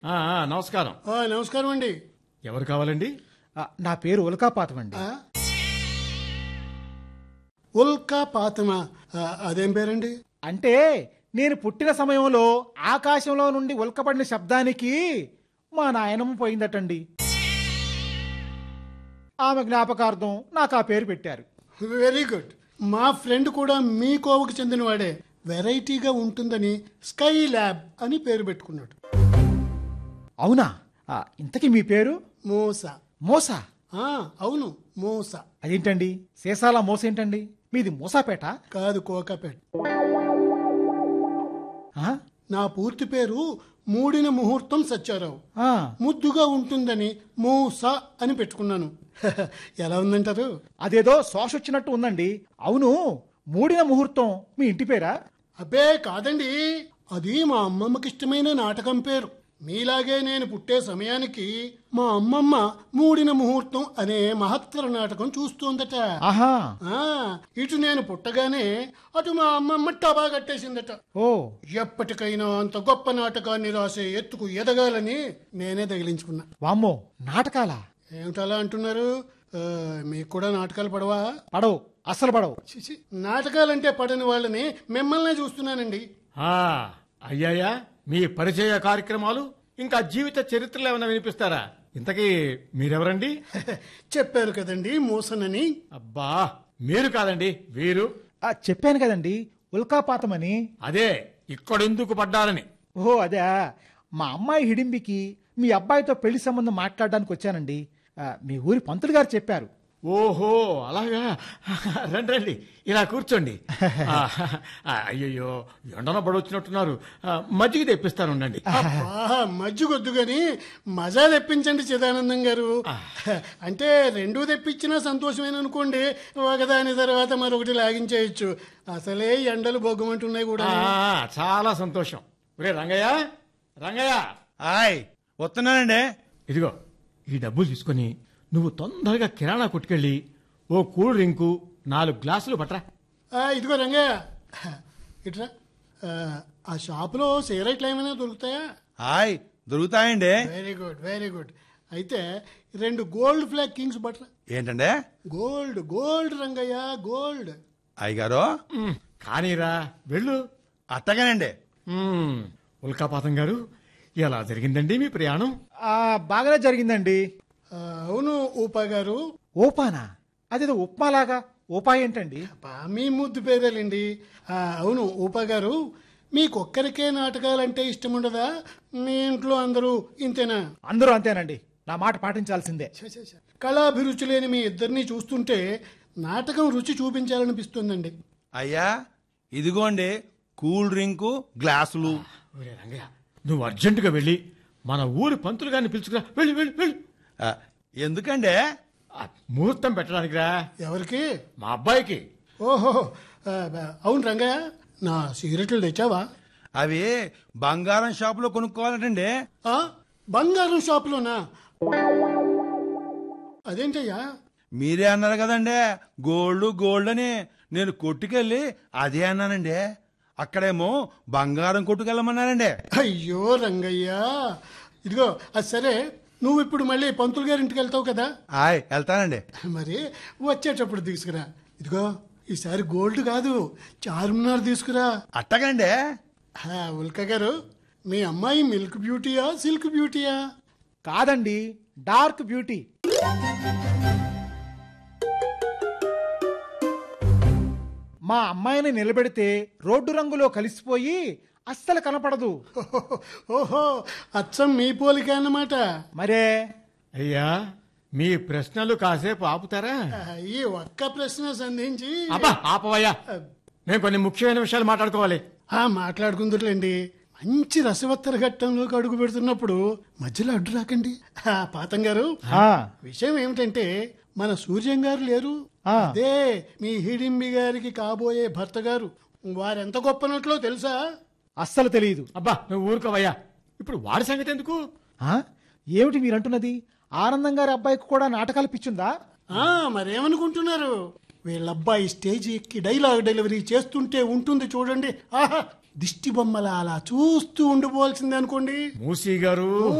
ఆ, ఆ, నమస్కారం ఆ, నమస్కారం అండి ఎవరు కావాలండి ఆ, నా పేరు ఉల్కాపాతం అండి ఆ? ఉల్కా పాతమా ఆ, అదేం పేరండి అంటే నేను పుట్టిన సమయంలో ఆకాశంలో నుండి ఉల్కపడిన శబ్దానికి మా నాయనమ్మ పోయిందటండి ఆమె జ్ఞాపకార్థం నాకు ఆ పేరు పెట్టారు వెరీ గుడ్ మా ఫ్రెండ్ కూడా మీ కోవకు చెందినవాడే వెరైటీగా ఉంటుందని స్కై ల్యాబ్ అని పేరు పెట్టుకున్నాడు అవునా ఆ, ఇంతకీ మీ పేరు మోస మోసా ఆ, అవును మోస అదేంటండి సీసాల మోస ఏంటండి మీది మోసాపేట కాదు కోకాపేట్ ఆ? నా పూర్తి పేరు మూడిన ముహూర్తం సచ్చారావు ఆ, ముద్దుగా ఉంటుందని మోస అని పెట్టుకున్నాను ఎలా ఉందంటారు అదేదో శోష వచ్చినట్టు ఉందండి అవును మూడిన ముహూర్తం మీ ఇంటి పేరా అబ్బే కాదండి అది మా అమ్మమ్మకి ఇష్టమైన నాటకం పేరు మీలాగే నేను పుట్టే సమయానికి మా అమ్మమ్మ మూడిన ముహూర్తం అనే మహత్తర నాటకం చూస్తోందట ఆహా ఆ, ఇటు నేను పుట్టగానే అటు మా అమ్మమ్మ టబా కట్టేసిందట ఓ ఎప్పటికైనా అంత గొప్ప నాటకాన్ని రాసే ఎత్తుకు ఎదగాలని నేనే తగిలించుకున్నా వామ్మో నాటకాలా ఏమిటలా అంటున్నారు ఆ, మీకు కూడా నాటకాలు పడవా పడవు అస్సలు పడవు చిచి, నాటకాలంటే పడని వాళ్ళని మిమ్మల్నే చూస్తున్నానండి ఆ, అయ్యాయా మీ పరిచయ కార్యక్రమాలు ఇంకా జీవిత చరిత్రలు ఏమైనా వినిపిస్తారా ఇంతకీ మీరెవరండి చెప్పారు కదండి మోసనని అబ్బా మీరు కాదండి వీరు ఆ, చెప్పాను కదండి ఉల్కాపాతమని అదే ఇక్కడెందుకు పడ్డారని ఓహో అదే మా అమ్మాయి హిడింబికి మీ అబ్బాయితో పెళ్లి సంబంధం మాట్లాడడానికి వచ్చానండి ఆ, మీ ఊరి పంతులు గారు చెప్పారు ఓహో అలాగా రండి రండి ఇలా కూర్చోండి ఆ, ఆ, అయ్యయ్యో ఎండన పడొచ్చినట్టున్నారు ఆ, మజ్జిగ తెప్పిస్తాను ఉండండి అబ్బా, మజ్జిగొద్దు గాని మజా తెప్పించండి చిదానందం గారు అంటే రెండూ తెప్పించినా సంతోషమైన అనుకోండి ఒకదాని తర్వాత మరొకటి లాగించేయచ్చు అసలే ఎండలు బొగ్గమంటున్నాయి కూడా ఆ, చాలా సంతోషం ఒరే రంగయ్య రంగయ్య హాయ్ వస్తున్నానండి ఇదిగో ఈ డబ్బులు తీసుకొని నువ్వు తొందరగా కిరాణా కొట్టుకెళ్ళి ఓ కూల్ డ్రింకు నాలుగు గ్లాసులు పట్రా ఆ, ఇదిగో రంగయ్య ఇట్రా ఆ, ఆ షాపులో సిగరెట్లు ఏమైనా దొరుకుతాయా హాయ్ దొరుకుతాయండి వెరీ గుడ్ వెరీ గుడ్ అయితే రెండు గోల్డ్ ఫ్లాగ్ కింగ్స్ బట్ల ఏంటండి గోల్డ్ గోల్డ్ రంగయ్య గోల్డ్ అయ్యగారు మ్, కానీరా వెళ్ళు అట్టగానండి మ్, ఉల్కాపాతం గారు ఎలా జరిగిందండి మీ ప్రయాణం ఆ, బాగానే జరిగిందండి ఆ, అవును ఊపా గారు ఓపానా అదేదో ఉప్మాలాగా ఓపా ఏంటండి అబ్బా, మీ ముద్దు పేరేలండి ఆ, అవును ఊపా గారు మీకొక్కరికే నాటకాలంటే ఇష్టం ఉండదా మీ ఇంట్లో అందరూ ఇంతేనా అందరూ అంతేనండి నా మాట పాటించాల్సిందే ఛ, ఛ, ఛ. కళాభిరుచి లేని మీ ఇద్దరిని చూస్తుంటే నాటకం రుచి చూపించాలనిపిస్తుందండి అయ్యా ఇదిగోండి కూల్ డ్రింకు గ్లాసులు ఒరే రంగయ్య నువ్వు అర్జెంటుగా వెళ్ళి మన ఊరి పంతులు గారిని పిలుచుకురా వెళ్ళి వెళ్ళి వెళ్ళి ఆ, ఎందుకండి ఆ, ముహూర్తం పెట్టడానికి రా ఎవరికి మా అబ్బాయికి ఓహో ఆ, అవును రంగయ్య నా సిగరెట్లు తెచ్చావా అవి బంగారం షాపులో కొనుక్కోవాలటండి ఆ, బంగారం షాపులోనా అదేంటయ్యా మీరే అన్నారు కదండి గోల్డ్ గోల్డ్ అని నేను కొట్టుకెళ్ళి అదే అన్నానండి అక్కడేమో బంగారం కొట్టుకెళ్ళమన్నారండి అయ్యో రంగయ్య ఇదిగో అది సరే నువ్వు ఇప్పుడు మళ్ళీ పంతులు గారి ఇంటికి వెళ్తావు కదా హాయ్ వెళ్తానండి మరి వచ్చేటప్పుడు తీసుకురా ఇదిగో ఈసారి గోల్డ్ కాదు చార్మినార్ తీసుకురా అట్టగండి హా, ఉల్క గారు మీ అమ్మాయి మిల్క్ బ్యూటీయా సిల్క్ బ్యూటీయా కాదండి డార్క్ బ్యూటీ మా అమ్మాయిని నిలబెడితే రోడ్డు రంగులో కలిసిపోయి అస్సలు కనపడదు ఓహో అచ్చం మీ పోలిక అన్నమాట మరే అయ్యా మీ ప్రశ్నలు కాసేపు ఆపుతారా ఆ, ఈ ఒక్క ప్రశ్న సంధించి అబ్బా ఆపవయ్యా మేము కొన్ని ముఖ్యమైన విషయాలు మాట్లాడుకోవాలి ఆ మాట్లాడుకుందరులేండి మంచి రసవత్తర ఘట్టంలోకి అడుగు పెడుతున్నప్పుడు మధ్యలో అడ్డు రాకండి ఆ, పాతం గారు ఆ, విషయం ఏమిటంటే మన సూర్యం గారు లేరు ఆ. అదే మీ హిడింబి గారికి కాబోయే భర్త గారు వారెంత గొప్పనట్లో తెలుసా అస్సలు తెలియదు అబ్బా నువ్వు ఊరుకోవయ్యా ఇప్పుడు వాడి సంగతి ఎందుకు ఆ? ఏమిటి మీరంటున్నది ఆనందం గారి అబ్బాయికి కూడా నాటకాలు పిచ్చుందా ఆ మరేమనుకుంటున్నారు వీళ్ళబ్బాయి స్టేజ్ ఎక్కి డైలాగ్ డెలివరీ చేస్తుంటే ఉంటుంది చూడండి ఆహా దిష్టి బొమ్మల అలా చూస్తూ ఉండిపోవాల్సిందే అనుకోండి మూసీ గారు